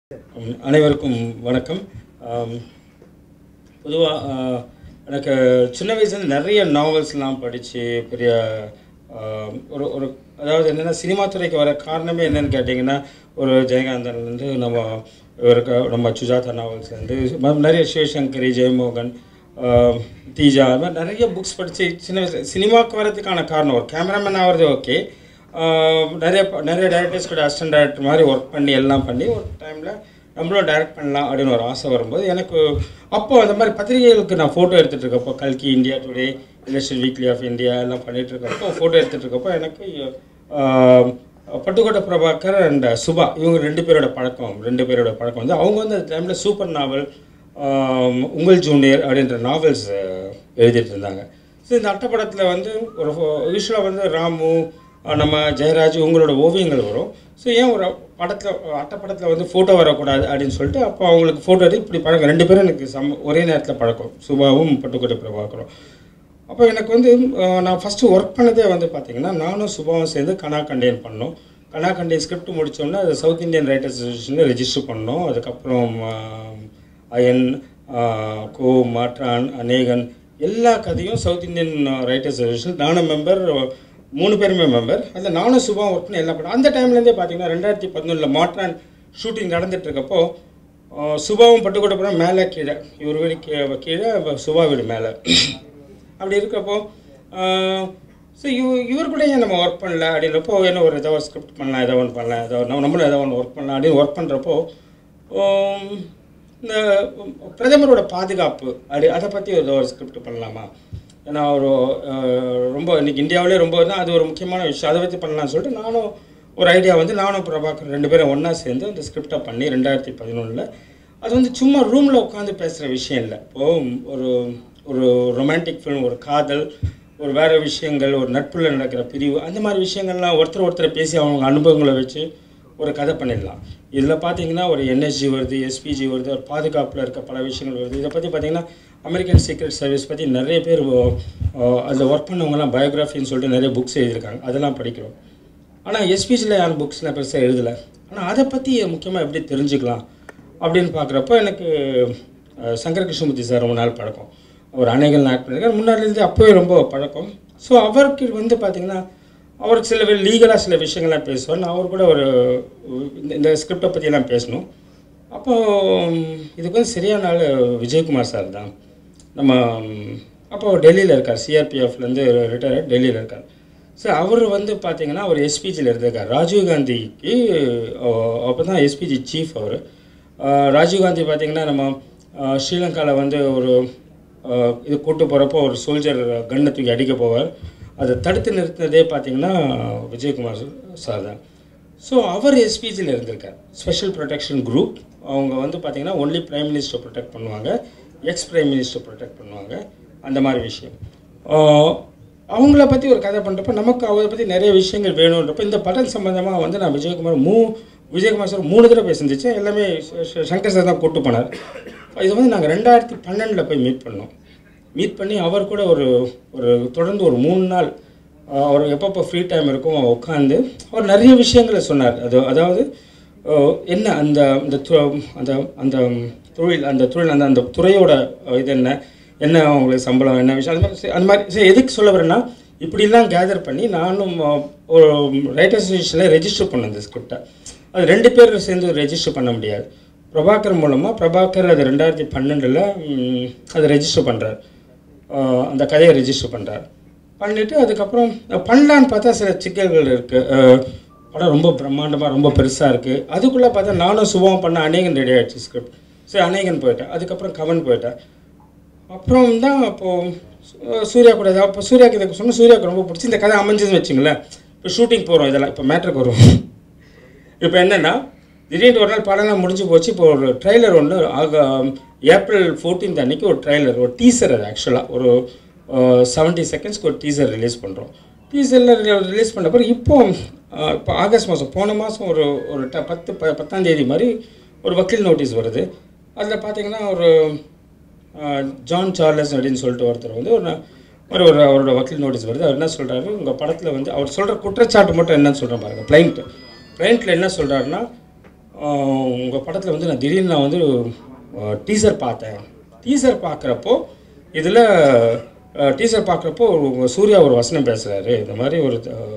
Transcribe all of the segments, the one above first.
ம், அனைவருக்கும் வணக்கம் பொதுவாக எனக்கு சின்ன வயசுலேருந்து நிறைய நாவல்ஸ்லாம் படித்து பெரிய ஆம், ஒரு ஒரு அதாவது என்னென்னா சினிமா துறைக்கு வர காரணமே என்னன்னு கேட்டிங்கன்னா ஒரு ஜெயகாந்தன்லேருந்து நம்ம இவருக்கு நம்ம சுஜாதா நாவல்ஸ்லேருந்து நிறைய சிவசங்கரி ஜெயமோகன் ஆம், தீஜா அது மாதிரி நிறைய புக்ஸ் படித்து சின்ன வயசுல சினிமாவுக்கு வரதுக்கான காரணம் ஒரு கேமராமேன் ஆகிறது ஓகே நிறைய ப- நிறைய டேரக்டர்ஸ் கூட அசிஸ்டன்ட் டேரக்டர் மாதிரி ஒர்க் பண்ணி எல்லாம் பண்ணி ஒரு டைமில் நம்மளும் டைரக்ட் பண்ணலாம் அப்படின்னு ஒரு ஆசை வரும்போது எனக்கு அப்போ அந்த மாதிரி பத்திரிகைகளுக்கு நான் ஃபோட்டோ எடுத்துகிட்டு இருக்கப்போ கல்கி India Today industrial weekly of India எல்லாம் பண்ணிட்டு இருக்கப்போ ஃபோட்டோ எடுத்துகிட்டு இருக்கப்போ எனக்கு ஆஹ், பட்டுக்கோட்டை பிரபாகர் அண்ட் சுபா இவங்க ரெண்டு பேரோட பழக்கம் ரெண்டு பேரோட பழக்கம் வந்து அவங்க வந்து அந்த டைமில் சூப்பர் நாவல் ஆம், உங்கள் ஜூனியர் அப்படின்ற நாவல்ஸ் எழுதிட்டு இருந்தாங்க ஸோ இந்த அட்டைப்படத்தில் வந்து ஒரு யூஸ்வலாக வந்து ராமு அஹ், நம்ம ஜெயராஜ் உங்களோட ஓவியங்கள் வரும் ஸோ ஏன் ஒரு படத்தில் அட்டைப்படத்தில் வந்து ஃபோட்டோ வரக்கூடாது அப்படின்னு சொல்லிட்டு அப்போ அவங்களுக்கு ஃபோட்டோ எடுத்து இப்படி பழக்கம் ரெண்டு பேரும் எனக்கு சம் ஒரே நேரத்தில் பழக்கம் சுபாவும் பட்டுக்கோட்டை பிரபாகரும் அப்போ எனக்கு வந்து அஹ், நான் ஃபஸ்ட்டு ஒர்க் பண்ணதே வந்து பார்த்தீங்கன்னா நானும் சுபாவும் சேர்ந்து கனா கண்டேன் பண்ணோம் கனா கண்டேன் ஸ்கிரிப்ட் முடித்தோடனே அது சவுத் இந்தியன் ரைட்டர்ஸ் அசோசியேஷனில் ரெஜிஸ்டர் பண்ணோம் அதுக்கப்புறம் அஹ், அயன் அஹ், கோ மாற்றான் அநேகன் எல்லா கதையும் சவுத் இந்தியன் ரைட்டர்ஸ் அசோசியேஷன் நானும் மெம்பர் மூணு பேருமே மெம்பர் அதில் நானும் சுபா ஒர்க் பண்ணி எல்லாம் பண்ணோம் அந்த டைம்லேருந்தே பார்த்தீங்கன்னா ரெண்டாயிரத்தி பதினொன்றில் மாற்றான் ஷூட்டிங் நடந்துட்டு இருக்கப்போ அஹ், சுபாவும் பட்டுக்கோட்டப்புறம் மேலே கீழே இவர் வீடு கீழே கீழே சுபா வீடு மேலே அப்படி இருக்கிறப்போ ஸோ இவ இவர் கூட ஏன் நம்ம ஒர்க் பண்ணல அப்படின்றப்போ என்ன ஒரு ஏதோ ஒரு ஸ்கிரிப்ட் பண்ணலாம் ஏதோ ஒன்று பண்ணலாம் ஏதோ நம்ம நம்மளும் ஏதோ ஒன்று ஒர்க் பண்ணலாம் அப்படின்னு ஒர்க் பண்ணுறப்போ இந்த பிரதமரோட பாதுகாப்பு அப்படி அதை பற்றி ஏதோ ஒரு ஸ்கிரிப்ட் பண்ணலாமா ஏன்னா ஒரு அஹ், ரொம்ப இன்னைக்கு இந்தியாவிலே ரொம்ப தான் அது ஒரு முக்கியமான விஷயம் அதை பற்றி பண்ணலாம்னு சொல்லிட்டு நானும் ஒரு ஐடியா வந்து நானும் பிரபாகர் ரெண்டு பேரும் ஒன்றா சேர்ந்து அந்த ஸ்கிரிப்டை பண்ணி ரெண்டாயிரத்தி பதினொன்றில் அது வந்து சும்மா ரூமில் உட்காந்து பேசுகிற விஷயம் இல்லை இப்போது ஒரு ஒரு ரொமான்டிக் ஃபிலிம் ஒரு காதல் ஒரு வேறு விஷயங்கள் ஒரு நட்புல நடக்கிற பிரிவு அந்த மாதிரி விஷயங்கள்லாம் ஒருத்தர் ஒருத்தர் பேசி அவங்க அனுபவங்களை வச்சு ஒரு கதை பண்ணிடலாம் இதில் பார்த்தீங்கன்னா ஒரு என்எஸ்ஜி வருது எஸ்பிஜி வருது ஒரு பாதுகாப்பில் இருக்க பல விஷயங்கள் வருது இதை பற்றி பார்த்தீங்கன்னா அமெரிக்கன் சீக்ரெட் சர்வீஸ் பற்றி நிறைய பேர் அதில் ஒர்க் பண்ணவங்கலாம் பயோகிராஃபின்னு சொல்லிட்டு நிறைய புக்ஸ் எழுதியிருக்காங்க அதெல்லாம் படிக்கிறோம் ஆனால் எஸ்பிஜியில் யார் புக்ஸ்லாம் பெருசாக எழுதலை ஆனால் அதை பற்றி முக்கியமாக எப்படி தெரிஞ்சுக்கலாம் அப்படின்னு பார்க்குறப்போ எனக்கு அஹ், சங்கர கிருஷ்ணமூர்த்தி சார் ரொம்ப நாள் பழக்கம் அவர் அணைகள் ஆக்ட் பண்ணியிருக்காரு முன்னாடிலேருந்து அப்போவே ரொம்ப பழக்கம் ஸோ அவருக்கு வந்து பார்த்திங்கன்னா அவருக்கு சில லீகலாக சில விஷயங்கள்லாம் பேசுவார் நான் அவர் கூட ஒரு இந்த- இந்த ஸ்கிரிப்டை பற்றியெல்லாம் பேசணும் அப்போ ம், இதுக்கு வந்து சரியான ஆள் விஜயகுமார் சார் தான் நம்ம ம், அப்போ டெல்லியில் இருக்கார் சிஆர்பிஎஃப்லேருந்து ரிட்டையர் டெல்லியில் இருக்கார் ஸோ அவர் வந்து பார்த்தீங்கன்னா அவர் எஸ்பிஜியில் இருந்திருக்கார் ராஜீவ்காந்திக்கு அப்போ தான் எஸ்பிஜி சீஃப் அவர் ராஜீவ்காந்தி பார்த்தீங்கன்னா நம்ம ஸ்ரீலங்காவில் வந்து ஒரு அஹ், இது கூட்டு போகிறப்போ ஒரு சோல்ஜர் கன்னை தூக்கி அடிக்க போவார் அதை தடுத்து நிறுத்தினதே பார்த்தீங்கன்னா விஜயகுமார் சார் தான் ஸோ அவர் எஸ்பிஜியில் இருந்திருக்கார் ஸ்பெஷல் ப்ரொடெக்ஷன் குரூப் அவங்க வந்து பார்த்தீங்கன்னா ஒன்லி பிரைம் மினிஸ்டர் ப்ரொடெக்ட் பண்ணுவாங்க எக்ஸ் பிரைம் மினிஸ்டர் ப்ரொடெக்ட் பண்ணுவாங்க அந்த மாதிரி விஷயம் ஆஹ் அவங்கள பற்றி ஒரு கதை பண்ணுறப்ப நமக்கு அவரை பற்றி நிறைய விஷயங்கள் வேணுன்றப்ப இந்த படம் சம்மந்தமாக வந்து நான் விஜயகுமார் மூ விஜயகுமார் சார் மூணு தடவை போய் சந்திச்சேன் எல்லாமே ச- ச- சங்கர் சார் தான் கூட்டு போனார் இது வந்து நாங்கள் ரெண்டாயிரத்தி பன்னெண்டில் போய் மீட் பண்ணோம் மீட் பண்ணி அவர் கூட ஒரு ஒரு தொடர்ந்து ஒரு மூணு நாள் ஆஹ் அவர் எப்பப்போ ஃப்ரீ டைம் இருக்கும் உட்காந்து அவர் நிறைய விஷயங்களை சொன்னார் அது அதாவது ஆஹ் என்ன அந்த அந்த து- அந்த அந்த தொழில் அந்த தொழில் அந்த அந்த துறையோட ஆஹ் இது என்ன என்ன அவங்களுக்கு சம்பளம் என்ன விஷயம் அந்த மாதிரி சரி, அந்த மாதிரி சரி எதுக்கு சொல்ல வரேன்னா இப்படிலாம் கேதர் பண்ணி நானும் ஆஹ், ஒரு ரைட்டர் அசோசியேஷனில் ரெஜிஸ்டர் பண்ணேன் அந்த ஸ்கிரிப்டை அது ரெண்டு பேர் சேர்ந்து ரெஜிஸ்டர் பண்ண முடியாது பிரபாகர் மூலமாக பிரபாகர் அது ரெண்டாயிரத்தி பன்னெண்டில் அதை ரெஜிஸ்டர் பண்ணுறார் அந்த கதையை ரெஜிஸ்டர் பண்ணுறார் பண்ணிவிட்டு அதுக்கப்புறம் பண்ணலான்னு பார்த்தா சில சிக்கல்கள் இருக்குது படம் ரொம்ப பிரம்மாண்டமாக ரொம்ப பெருசாக இருக்குது அதுக்குள்ளே பார்த்தா நானும் சுபம் பண்ண அநேகன் ரெடி ஆகிடுச்சு ஸ்கிரிப்ட் சரி அநேகன் போயிட்டேன் அதுக்கப்புறம் கவன் போயிட்டேன் அப்புறம் தான் அப்போது சூர்யா கூட ஏதாவது அப்போ சூர்யாக்கு இதை சொன்னால் சூர்யாவுக்கு ரொம்ப பிடிச்சி இந்த கதை அமைஞ்சதுன்னு வச்சுங்களேன் இப்போ ஷூட்டிங் போகிறோம் இதெல்லாம் இப்போ மேட்ருக்கு வருவோம் இப்போ என்னென்னா திடீர்னு ஒரு நாள் படம்லாம் முடிஞ்சு போச்சு இப்போ ஒரு ட்ரைலர் ஒன்று ஆக ஏப்ரல் 14th அன்னைக்கு ஒரு ட்ரைலர் ஒரு டீசர் அது ஆக்சுவலாக ஒரு செவன்ட்டி செகண்ட்ஸ்க்கு ஒரு டீசர் ரிலீஸ் பண்ணுறோம் டீசரில் ரிலீஸ் பண்ண பிறகு இப்போ அஹ், இப்போ ஆகஸ்ட் மாதம் போன மாதம் ஒரு ஒரு ட பத்து ப பத்தாம் தேதி மாதிரி ஒரு வக்கீல் நோட்டீஸ் வருது அதில் பார்த்தீங்கன்னா ஒரு அஹ், ஜான் சார்லஸ் அப்படின்னு சொல்லிட்டு ஒருத்தர் வந்து ஒரு ஒரு ஒரு அவரோட வக்கீல் நோட்டீஸ் வருது அவர் என்ன சொல்கிறாரு உங்கள் படத்தில் வந்து அவர் சொல்கிற குற்றச்சாட்டு மட்டும் என்னன்னு சொல்கிறேன் பாருங்கள் கிளைண்ட்டு கிளைண்ட்டில் என்ன சொல்கிறாருன்னா உங்கள் படத்தில் வந்து நான் திடீர்னு நான் வந்து டீசர் பார்த்தேன் டீசர் பார்க்குறப்போ இதில் டீசர் பார்க்குறப்போ சூர்யா ஒரு வசனம் பேசுகிறாரு இந்த மாதிரி ஒரு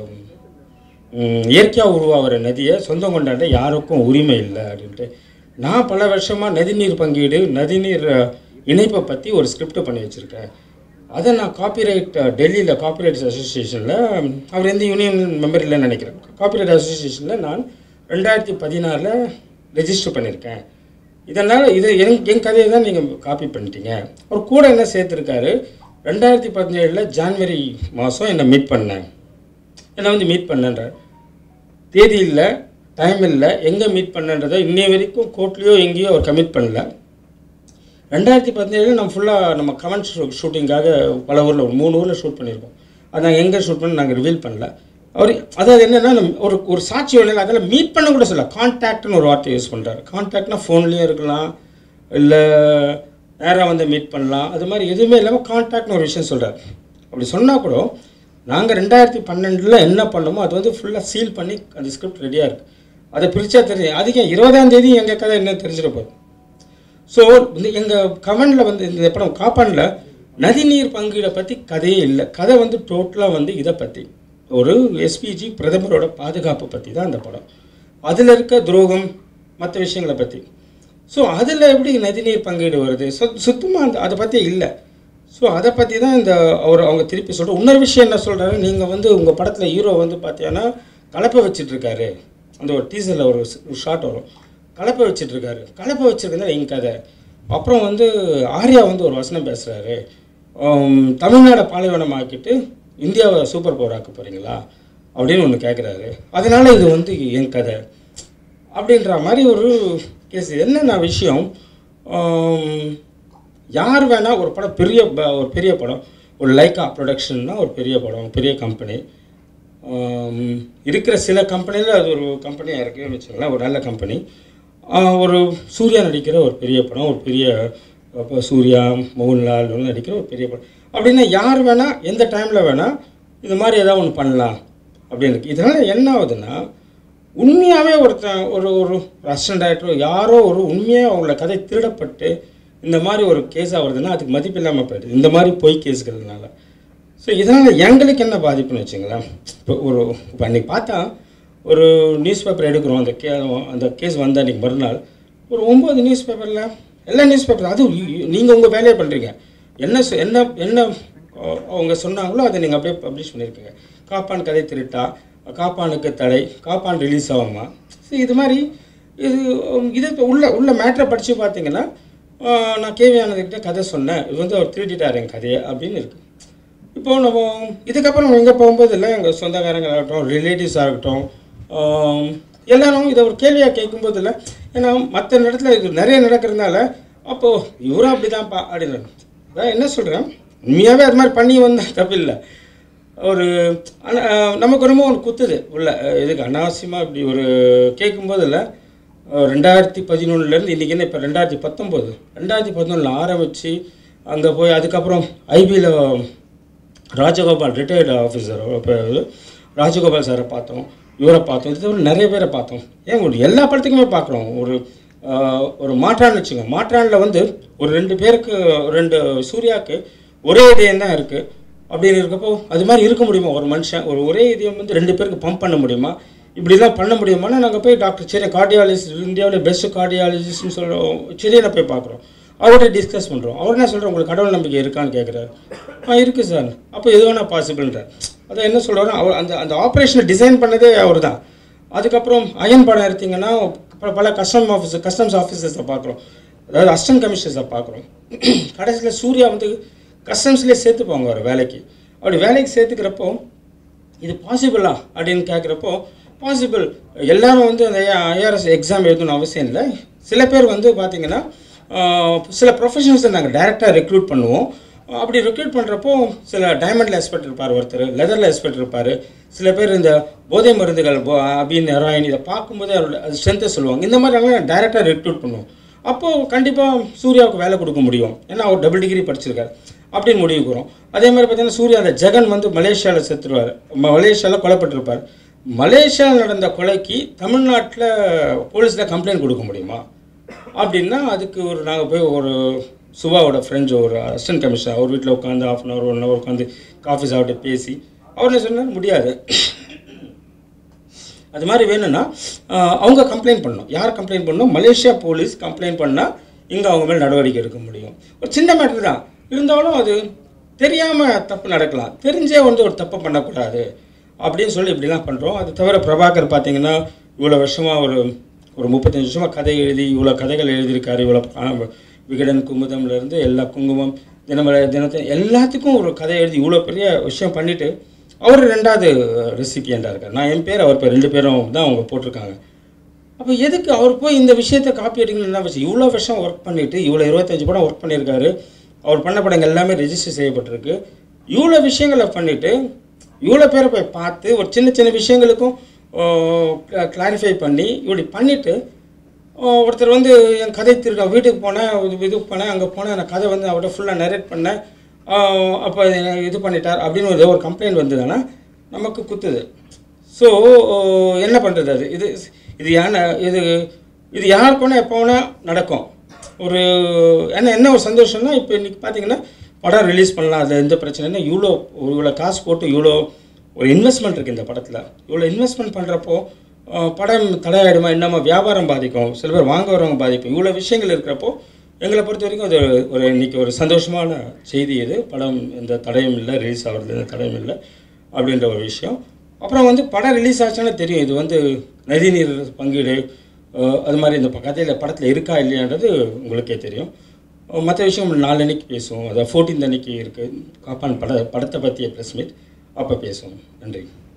இயற்கையாக உருவாகிற நதியை சொந்தம் கொண்டாட யாருக்கும் உரிமை இல்லை அப்படின்ட்டு நான் பல வருஷமாக நதிநீர் பங்கீடு நதிநீர் அஹ், இணைப்பை பற்றி ஒரு ஸ்கிரிப்ட் பண்ணி வச்சுருக்கேன் அதை நான் காப்பிரைட் டெல்லியில் காப்பிரைட்ஸ் அசோசியேஷனில் அவர் எந்த யூனியன் மெம்பர் இல்லைன்னு நினைக்கிறேன் காப்பிரைட் அசோசியேஷனில் நான் ரெண்டாயிரத்தி பதினாறில் ரெஜிஸ்டர் பண்ணியிருக்கேன் இதனால் இது என் என் கதையை தான் நீங்கள் காப்பி பண்ணிட்டீங்க அவர் கூட என்ன சேர்த்துருக்காரு ரெண்டாயிரத்தி பதினேழில் ஜான்வரி மாதம் என்னை மீட் பண்ணேன் என்னை வந்து மீட் பண்ணன்ற தேதி இல்லை டைம் இல்லை எங்கே மீட் பண்ணன்றதை இன்னைய வரைக்கும் கோர்ட்லேயோ எங்கேயோ அவர் கமிட் பண்ணல ரெண்டாயிரத்தி பதினேழு நம்ம ஃபுல்லாக நம்ம கமெண்ட் ஷூட்டிங்காக பல ஊரில் ஒரு மூணு ஊரில் ஷூட் பண்ணியிருக்கோம் அது நாங்கள் எங்கே ஷூட் பண்ணி நாங்கள் ரிவீல் பண்ணல அவர் அதாவது என்னென்னா ஒரு ஒரு சாட்சி ஒன்றில் அதில் மீட் பண்ண கூட சொல்ல கான்டாக்ட்னு ஒரு வார்த்தை யூஸ் பண்ணுறாரு கான்டாக்ட்னா ஃபோன்லேயும் இருக்கலாம் இல்லை நேராக வந்து மீட் பண்ணலாம் அது மாதிரி எதுவுமே இல்லாமல் கான்டாக்ட்னு ஒரு விஷயம் சொல்கிறார் அப்படி சொன்னால் கூட நாங்கள் ரெண்டாயிரத்தி பன்னெண்டில் என்ன பண்ணோமோ அது வந்து ஃபுல்லாக சீல் பண்ணி அந்த ஸ்கிரிப்ட் ரெடியாக இருக்குது அதை பிரித்தா தெரியும் அதிகம் இருபதாம் தேதி எங்கள் கதை என்ன தெரிஞ்சிட போகுது ஸோ இந்த எங்கள் கமெண்டில் வந்து இந்த படம் காப்பானில் நதிநீர் பங்கீடை பற்றி கதையே இல்லை கதை வந்து டோட்டலாக வந்து இதை பற்றி ஒரு எஸ்பிஜி பிரதமரோட பாதுகாப்பு பற்றி தான் அந்த படம் அதில் இருக்க துரோகம் மற்ற விஷயங்களை பற்றி ஸோ அதில் எப்படி நதிநீர் பங்கீடு வருது ஸோ சுத்தமாக அந்த அதை பற்றி இல்லை ஸோ அதை பற்றி தான் இந்த அவர் அவங்க திருப்பி சொல்கிற இன்னொரு விஷயம் என்ன சொல்கிறாரு நீங்கள் வந்து உங்கள் படத்தில் ஹீரோ வந்து பார்த்தீங்கன்னா கலப்பை வச்சிட்டு இருக்காரு அந்த ஒரு டீசரில் ஒரு ஷார்ட் வரும் கலப்பை வச்சிட்டு இருக்காரு கலப்பை வச்சிருக்கா எங்க கதை அப்புறம் வந்து ஆர்யா வந்து ஒரு வசனம் பேசுகிறாரு தமிழ்நாடை பாலைவனமாக்கிட்டு இந்தியாவை சூப்பர் பவர் ஆக்க போகிறீங்களா அப்படின்னு ஒன்று கேட்குறாரு அதனால இது வந்து என் கதை அப்படின்ற மாதிரி ஒரு கேஸ் என்னென்ன விஷயம் ஆம், யார் வேணால் ஒரு படம் பெரிய ப- ஒரு பெரிய படம் ஒரு லைக்கா ப்ரொடக்ஷன்னா ஒரு பெரிய படம் பெரிய கம்பெனி இருக்கிற சில கம்பெனியில் அது ஒரு கம்பெனியாக இருக்குன்னு வச்சுக்கோங்களேன் ஒரு நல்ல கம்பெனி ஒரு சூர்யா நடிக்கிற ஒரு பெரிய படம் ஒரு பெரிய அப்போ சூர்யா மோகன்லால் இவங்க நடிக்கிற ஒரு பெரிய படம் அப்படின்னா யார் வேணால் எந்த டைமில் வேணால் இது மாதிரி ஏதாவது ஒன்று பண்ணலாம் அப்படின்னு இருக்கு இதனால் என்ன ஆகுதுன்னா உண்மையாகவே ஒருத்தன் ஒரு ஒரு அசிஸ்டன்ட் டைரக்டரோ யாரோ ஒரு உண்மையாக அவங்கள கதை திருடப்பட்டு இந்த மாதிரி ஒரு கேஸாக வருதுன்னா அதுக்கு மதிப்பு இல்லாமல் போயிடுது இந்த மாதிரி பொய் கேஸ்கிறதுனால ஸோ இதனால் எங்களுக்கு என்ன பாதிப்புன்னு வச்சுங்களேன் இப்போ ஒரு இப்போ அன்றைக்கி பார்த்தா ஒரு நியூஸ் பேப்பர் எடுக்கிறோம் அந்த கே அந்த கேஸ் வந்த அன்றைக்கி மறுநாள் ஒரு ஒம்பது நியூஸ் பேப்பரில் எல்லா நியூஸ் பேப்பர் அதுவும் நீங்கள் உங்கள் வேலையை பண்ணுறீங்க என்ன சொ- என்ன என்ன அஹ், அவங்க சொன்னாங்களோ அதை நீங்கள் அப்படியே பப்ளிஷ் பண்ணியிருக்கீங்க காப்பான் கதை திருட்டா காப்பானுக்கு தடை காப்பான் ரிலீஸ் ஆகுமா ஸோ இது மாதிரி இது உம், இது இப்ப உள்ள உள்ள மேட்ரை படித்து பார்த்தீங்கன்னா ஆஹ், நான் கேவி ஆனதுக்கிட்ட கதை சொன்னேன் இது வந்து அவர் திருடிட்டார் என் கதையை அப்படின்னு இருக்குது இப்போ நம்ம இதுக்கப்புறம் நம்ம எங்கே போகும்போது இல்லை எங்கள் சொந்தக்காரங்களாகட்டும் ரிலேட்டிவ்ஸாக இருக்கட்டும் ஆம், எல்லாரும் இதை ஒரு கேள்வியாக கேட்கும்போது இல்லை ஏன்னா மற்ற இடத்துல இது நிறைய நடக்கிறதுனால அப்போது இவரும் அப்படி தான்ப்பா அப்படின்னு அதான் என்ன சொல்கிறேன் உண்மையாகவே அது மாதிரி பண்ணி வந்தால் தப்பு இல்லை ஒரு ஆனா, அஹ், நமக்கு ரொம்ப ஒன்று குத்துது உள்ள அஹ், இதுக்கு அனாவசியமாக இப்படி ஒரு கேட்கும்போது இல்லை ரெண்டாயிரத்தி பதினொன்றுலேருந்து இன்றைக்கி என்ன இப்போ ரெண்டாயிரத்தி பத்தொம்போது ரெண்டாயிரத்தி பதினொன்றில் ஆரம்பித்து அங்கே போய் அதுக்கப்புறம் ஐபியில் ராஜகோபால் ரிட்டையர்டு ஆஃபீஸர் இப்போ ராஜகோபால் சாரை பார்த்தோம் இவரை பார்த்தோம் இது தவிர நிறைய பேரை பார்த்தோம் ஏன் ஒரு எல்லா படத்துக்குமே பார்க்குறோம் ஒரு ஆஹ், ஒரு மாற்றான் வச்சுங்க மாற்றானில் வந்து ஒரு ரெண்டு பேருக்கு ரெண்டு சூர்யாவுக்கு ஒரே இதயம் தான் இருக்குது அப்படின்னு இருக்கப்போ அது மாதிரி இருக்க முடியுமா ஒரு மனுஷன் ஒரு ஒரே இதயம் வந்து ரெண்டு பேருக்கு பம்ப் பண்ண முடியுமா இப்படிலாம் பண்ண முடியுமானா நாங்கள் போய் டாக்டர் சென்னை கார்டியாலஜிஸ்ட் இந்தியாவில் பெஸ்ட் கார்டியாலஜிஸ்ட்னு சொல்கிறோம் சென்னையில் போய் பார்க்குறோம் அவர்கிட்ட டிஸ்கஸ் பண்ணுறோம் அவர் என்ன சொல்கிறார் உங்களுக்கு கடவுள் நம்பிக்கை இருக்கான்னு கேட்குறாரு ஆ இருக்குது சார் அப்போ எது வேணால் பாசிபிள்ன்றார் அதான் என்ன சொல்கிறாரு அவர் அந்த அந்த ஆப்ரேஷனை டிசைன் பண்ணதே அவர் தான் அதுக்கப்புறம் அயன் படம் எடுத்தீங்கன்னா ப- பல கஸ்டம் ஆஃபீஸர் கஸ்டம்ஸ் ஆஃபீஸர்ஸை பார்க்குறோம் அதாவது அசிஸ்டன்ட் கமிஷனர்ஸை பார்க்குறோம் கடைசியில் சூர்யா வந்து கஸ்டம்ஸ்லேயே சேர்த்துப்பாங்க அவர் வேலைக்கு அப்படி வேலைக்கு சேர்த்துக்கிறப்போ இது பாசிபிளா அப்படின்னு கேட்குறப்போ பாசிபிள் எல்லாரும் வந்து அந்த ஐஆர்எஸ் எக்ஸாம் எழுதணும்னு அவசியம் இல்லை சில பேர் வந்து பார்த்தீங்கன்னா ஆஹ், சில ப்ரொஃபஷனல்ஸை நாங்கள் டைரெக்டாக ரெக்ரூட் பண்ணுவோம் அப்படி ரெக்ரூட் பண்ணுறப்போ சில டைமண்டில் எக்ஸ்பர்ட் இருப்பார் ஒருத்தர் லெதரில் எக்ஸ்பர்ட் இருப்பார் சில பேர் இந்த போதை மருந்துகள் போ- அபின் ஹெராயின் இதை பார்க்கும்போதே அவரோட அது ஸ்ட்ரென்த்தை சொல்லுவாங்க இந்த மாதிரி நாங்கள் டைரெக்டாக ரெக்ரூட் பண்ணுவோம் அப்போது கண்டிப்பாக சூர்யாவுக்கு வேலை கொடுக்க முடியும் ஏன்னா அவர் டபுள் டிகிரி படிச்சிருக்காரு அப்படின்னு முடிவுக்கு வரும் அதே மாதிரி பார்த்தீங்கன்னா சூர்யா அந்த ஜெகன் வந்து மலேசியாவில் செத்துருவார் மலேசியாவில் கொலைப்பட்டிருப்பார் மலேசியாவில் நடந்த கொலைக்கு தமிழ்நாட்டில் போலீஸில் கம்ப்ளைண்ட் கொடுக்க முடியுமா அப்படின்னா அதுக்கு ஒரு நாங்கள் போய் ஒரு சுபாவோட ஃப்ரெண்ட்ஸ் ஒரு அசிஸ்டன்ட் கமிஷனர் அவர் வீட்டில் உட்காந்து half an hour one hour உட்காந்து காஃபி சாப்பிட்டு பேசி அவர் என்ன சொன்னார் முடியாது அது மாதிரி வேணும்னா ஆஹ், அவங்க கம்ப்ளைண்ட் பண்ணணும் யார் கம்ப்ளைண்ட் பண்ணணும் மலேசியா போலீஸ் கம்ப்ளைண்ட் பண்ணால் இங்கே அவங்க மேல் நடவடிக்கை எடுக்க முடியும் ஒரு சின்ன மேட்ரு தான் இருந்தாலும் அது தெரியாமல் தப்பு நடக்கலாம் தெரிஞ்சே வந்து ஒரு தப்பு பண்ணக்கூடாது அப்படின்னு சொல்லி இப்படிலாம் பண்ணுறோம் அது தவிர பிரபாகர் பார்த்தீங்கன்னா இவ்வளோ வருஷமாக ஒரு ஒரு முப்பத்தஞ்சு வருஷமாக கதை எழுதி இவ்வளோ கதைகள் எழுதியிருக்காரு இவ்வளோ பா- விகடன் குமுதம்லேருந்து எல்லா குங்குமம் தினமலை தினத்தை எல்லாத்துக்கும் ஒரு கதை எழுதி இவ்வளோ பெரிய விஷயம் பண்ணிவிட்டு அவர் ரெண்டாவது ரெசிபியண்டாக இருக்கார் நான் என் பேர் அவர் பேர் ரெண்டு பேரும் தான் அவங்க போட்டிருக்காங்க அப்போ எதுக்கு அவர் போய் இந்த விஷயத்தை காப்பி அடிக்கணும்னு என்ன விஷயம் இவ்வளோ வருஷம் ஒர்க் பண்ணிட்டு இவ்வளோ இருபத்தஞ்சு படம் ஒர்க் பண்ணியிருக்காரு அவர் பண்ண படங்கள் எல்லாமே ரெஜிஸ்டர் செய்யப்பட்டிருக்கு இவ்வளோ விஷயங்களை பண்ணிட்டு இவ்வளோ பேரை போய் பார்த்து ஒரு சின்ன சின்ன விஷயங்களுக்கும் கிளாரிஃபை பண்ணி இப்படி பண்ணிட்டு ஆஹ் ஒருத்தர் வந்து என் கதை திருட வீட்டுக்கு போனேன் இது இதுக்கு போனேன் அங்கே போனேன் நான் கதை வந்து அவர்கிட்ட ஃபுல்லாக நரேட் பண்ணேன் அப்போ இது பண்ணிட்டார் அப்படின்னு ஒரு ஒரு கம்ப்ளைண்ட் வந்ததுன்னா நமக்கு குத்துது ஸோ என்ன பண்ணுறது அது இது இது யானை இது இது யாருக்கு வேணால் எப்போ வேணால் நடக்கும் ஒரு என்ன என்ன ஒரு சந்தோஷம்னா இப்போ இன்னைக்கு பார்த்தீங்கன்னா படம் ரிலீஸ் பண்ணலாம் அதில் எந்த பிரச்சனைனா இவ்வளோ இவ்வளோ காசு போட்டு இவ்வளோ ஒரு இன்வெஸ்ட்மெண்ட் இருக்குது இந்த படத்தில் இவ்வளோ இன்வெஸ்ட்மெண்ட் பண்ணுறப்போ படம் தடையாயிடுமா என்னமா வியாபாரம் பாதிக்கும் சில பேர் வாங்க வரவங்க பாதிக்கும் இவ்வளோ விஷயங்கள் இருக்கிறப்போ எங்களை பொறுத்த வரைக்கும் அது ஒரு இன்னைக்கு ஒரு சந்தோஷமான செய்தி இது படம் எந்த தடையும் இல்லை ரிலீஸ் ஆகிறது எந்த தடையும் இல்லை அப்படின்ற ஒரு விஷயம் அப்புறம் வந்து படம் ரிலீஸ் ஆச்சுன்னா தெரியும் இது வந்து நதிநீர் பங்கீடு அஹ், அது மாதிரி இந்த கதையில் படத்தில் இருக்கா இல்லையான்றது உங்களுக்கே தெரியும் மற்ற விஷயம் நாலன்னைக்கு பேசுவோம் அதாவது ஃபோர்டீன் அன்னைக்கு இருக்குது காப்பான் பட படத்தை பற்றிய ப்ரெஸ் மீட் அப்போ பேசுவோம் நன்றி